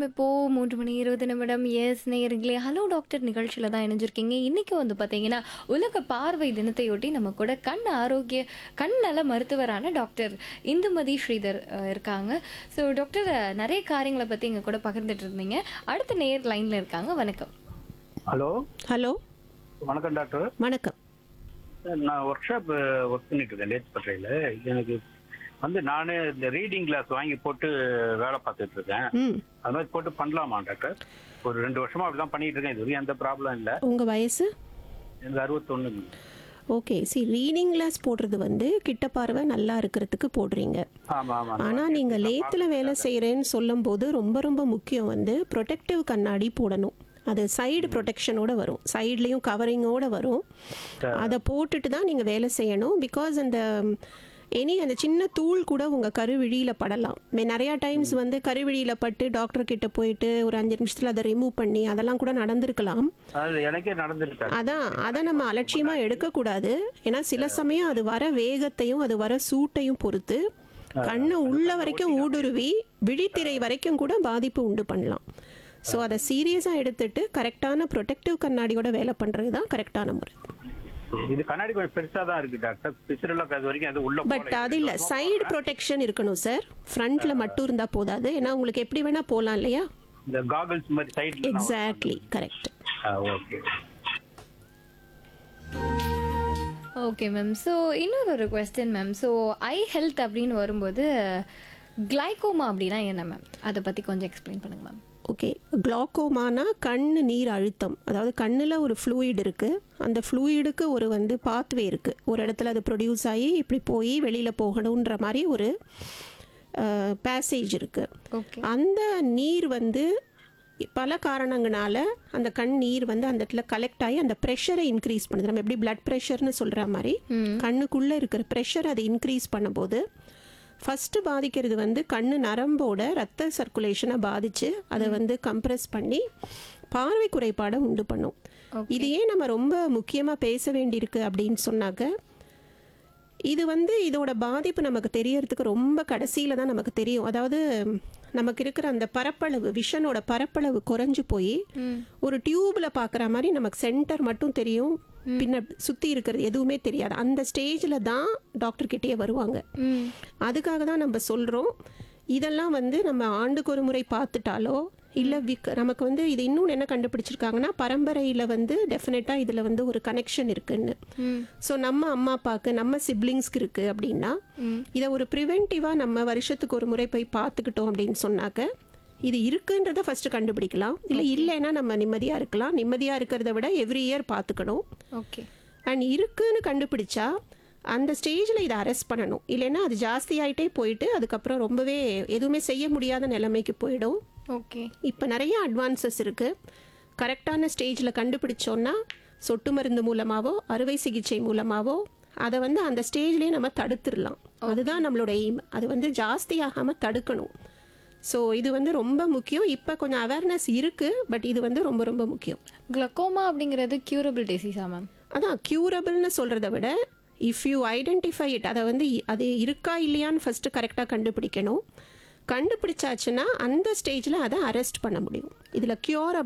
இப்போ மூன்று மணி இருபது நிமிடம் எஸ் நேயர்களே ஹலோ டாக்டர் நிகழ்ச்சியில் தான் இணைஞ்சிருக்கீங்க இன்னைக்கு வந்து பார்த்தீங்கன்னா உலக பார்வை தினத்தையொட்டி நம்ம கூட கண் ஆரோக்கிய கண் நல மருத்துவரான டாக்டர் இந்துமதி ஸ்ரீதர் அஹ், இருக்காங்க ஸோ டாக்டர் அஹ், நிறைய காரியங்களை பற்றி எங்கள் கூட பகிர்ந்துட்டு இருந்தீங்க அடுத்த நேயர் லைனில் இருக்காங்க வணக்கம் ஹலோ ஹலோ வணக்கம் டாக்டர் வணக்கம் நான் ஒர்க் ஷாப் ஒர்க் பண்ணிட்டு இருக்கேன் லேட்பட்டையில் எனக்கு வந்து நானே இந்த ரீடிங் கிளாஸ் வாங்கி போட்டு வேலை பார்த்துட்டு இருக்கேன் ம் அது மாதிரி போட்டு பண்ணலாமா டாக்டர் ஒரு ரெண்டு வருஷமா அப்படிதான் பண்ணிட்டு இருக்கேன் இது வரைக்கும் எந்த ப்ராப்ளம் இல்லை உங்கள் வயசு எனக்கு அறுபத்தொன்னு ஓகே சி ரீடிங் கிளாஸ் போடுறது வந்து கிட்ட பார்வை நல்லா இருக்கிறதுக்கு போடுறீங்க ஆமா ஆமா ஆனால் நீங்கள் லேத்தில் வேலை செய்கிறேன்னு சொல்லும்போது ரொம்ப ரொம்ப முக்கியம் வந்து ப்ரொடெக்டிவ் கண்ணாடி போடணும் அது சைடு ப்ரொடெக்ஷனோட வரும் சைட்லேயும் கவரிங்கோட வரும் அதை போட்டுட்டு தான் நீங்கள் வேலை செய்யணும் பிகாஸ் அந்த எனி அந்த சின்ன தூள் கூட உங்கள் கருவிழியில் படலாம் மே- நிறையா டைம்ஸ் வந்து கருவிழியில் பட்டு டாக்டர் கிட்ட போயிட்டு ஒரு அஞ்சு நிமிஷத்தில் அதை ரிமூவ் பண்ணி அதெல்லாம் கூட நடந்திருக்கலாம் அது எனக்கே நடந்துருக்கு அதான் அதை நம்ம அலட்சியமா எடுக்கக்கூடாது ஏன்னா சில சமயம் அது வர வேகத்தையும் அது வர சூட்டையும் பொறுத்து கண்ணை உள்ள வரைக்கும் ஊடுருவி விழித்திரை வரைக்கும் கூட பாதிப்பு உண்டு பண்ணலாம் ஸோ அதை சீரியஸாக எடுத்துட்டு கரெக்டான ப்ரொடெக்டிவ் கண்ணாடியோட வேலை பண்ணுறது தான் கரெக்டான முறை இது கண்ணாடி கொஞ்சம் பெருசா தான் இருக்கு டாக்டர் பிசுரெல்லாம் அது வரைக்கும் அது உள்ள பட் போகல. அது இல்லை சைடு ப்ரொடெக்ஷன் இருக்கணும் சார் ஃப்ரண்ட்ல மட்டும் இருந்தால் போதாது ஏன்னா உங்களுக்கு எப்படி வேணா போகலாம் இல்லையா இந்த காகல்ஸ் மாதிரி சைடுல exactly correct okay okay ma'am so இன்னொரு ஒரு question ma'am so eye health அப்படின்னு வரும்போது கிளைகோமா அப்படின்னா என்ன மேம் அதை பற்றி கொஞ்சம் எக்ஸ்பிளைன் பண்ணுங்க மேம் ஓகே குளாக்கோமானா கண் நீர் அழுத்தம் அதாவது கண்ணில் ஒரு ஃப்ளூயிட் இருக்குது அந்த ஃப்ளூயிடுக்கு ஒரு வந்து பாத்வே இருக்குது ஒரு இடத்துல அது ப்ரொடியூஸ் ஆகி இப்படி போய் வெளியில் போகணுன்ற மாதிரி ஒரு பேசேஜ் இருக்குது ஓகே அந்த நீர் வந்து பல காரணங்களால அந்த கண் நீர் வந்து அந்த இடத்துல கலெக்ட் ஆகி அந்த ப்ரெஷரை இன்க்ரீஸ் பண்ணுது நம்ம எப்படி பிளட் ப்ரெஷர்னு சொல்கிற மாதிரி கண்ணுக்குள்ளே இருக்கிற ப்ரெஷர் அதை இன்க்ரீஸ் பண்ணும்போது ஃபஸ்ட்டு பாதிக்கிறது வந்து கண்ணு நரம்போட ரத்த சர்க்குலேஷனை பாதித்து அதை வந்து கம்ப்ரெஸ் பண்ணி பார்வை குறைபாடை உண்டு பண்ணும் இது ஏன் நம்ம ரொம்ப முக்கியமாக பேச வேண்டியிருக்கு அப்படின்னு சொன்னாக்க இது வந்து இதோட பாதிப்பு நமக்கு தெரியறதுக்கு ரொம்ப கடைசியில் தான் நமக்கு தெரியும் அதாவது நமக்கு இருக்கிற அந்த பரப்பளவு விஷனோட பரப்பளவு குறைஞ்சு போய் ஒரு டியூப்ல பார்க்குற மாதிரி நமக்கு சென்டர் மட்டும் தெரியும் பின்ன சுற்றி இருக்கிறது எதுவுமே தெரியாது அந்த ஸ்டேஜில் தான் டாக்டர் கிட்டேயே வருவாங்க ம் அதுக்காக தான் நம்ம சொல்கிறோம் இதெல்லாம் வந்து நம்ம ஆண்டுக்கு ஒரு முறை பார்த்துட்டாலோ இல்லை விக் நமக்கு வந்து இது இன்னொன்று என்ன கண்டுபிடிச்சிருக்காங்கன்னா பரம்பரையில் வந்து டெஃபினட்டாக இதில் வந்து ஒரு கனெக்ஷன் இருக்குன்னு ம் ஸோ நம்ம அம்மா அப்பாவுக்கு நம்ம சிப்ளிங்ஸ்க்கு இருக்குது அப்படின்னா இதை ஒரு ப்ரிவென்டிவாக நம்ம வருஷத்துக்கு ஒரு முறை போய் பார்த்துக்கிட்டோம் அப்படின்னு சொன்னாக்க இது இருக்குன்றதை ஃபஸ்ட்டு கண்டுபிடிக்கலாம் இல்லை இல்லைன்னா நம்ம நிம்மதியாக இருக்கலாம் நிம்மதியாக இருக்கிறத விட எவ்ரி இயர் பார்த்துக்கணும் ஓகே அண்ட் இருக்குன்னு கண்டுபிடிச்சா அந்த ஸ்டேஜில் இதை அரெஸ்ட் பண்ணணும் இல்லைன்னா அது ஜாஸ்தி ஆகிட்டே போயிட்டு அதுக்கப்புறம் ரொம்பவே எதுவுமே செய்ய முடியாத நிலைமைக்கு போயிடும் ஓகே இப்போ நிறைய அட்வான்சஸ் இருக்குது கரெக்டான ஸ்டேஜில் கண்டுபிடிச்சோன்னா சொட்டு மருந்து மூலமாவோ அறுவை சிகிச்சை மூலமாவோ அதை வந்து அந்த ஸ்டேஜ்லேயே நம்ம தடுத்துடலாம் அதுதான் நம்மளோட எய்ம் அது வந்து ஜாஸ்தியாகாமல் தடுக்கணும் ஸோ இது வந்து ரொம்ப முக்கியம் இப்போ கொஞ்சம் அவேர்னஸ் இருக்குது பட் இது வந்து ரொம்ப ரொம்ப முக்கியம் கிளக்கோமா அப்படிங்கிறது கியூரபிள் டிசீஸா மேம் அதான் க்யூரபிள்னு சொல்கிறத விட இஃப் யூ ஐடென்டிஃபை இட் அதை வந்து இ- அது இருக்கா இல்லையான்னு ஃபஸ்ட்டு கரெக்டாக கண்டுபிடிக்கணும் கண்டுபிடிச்சாச்சுன்னா அந்த ஸ்டேஜில் அதை அரெஸ்ட் பண்ண முடியும் இதில் க்யூர்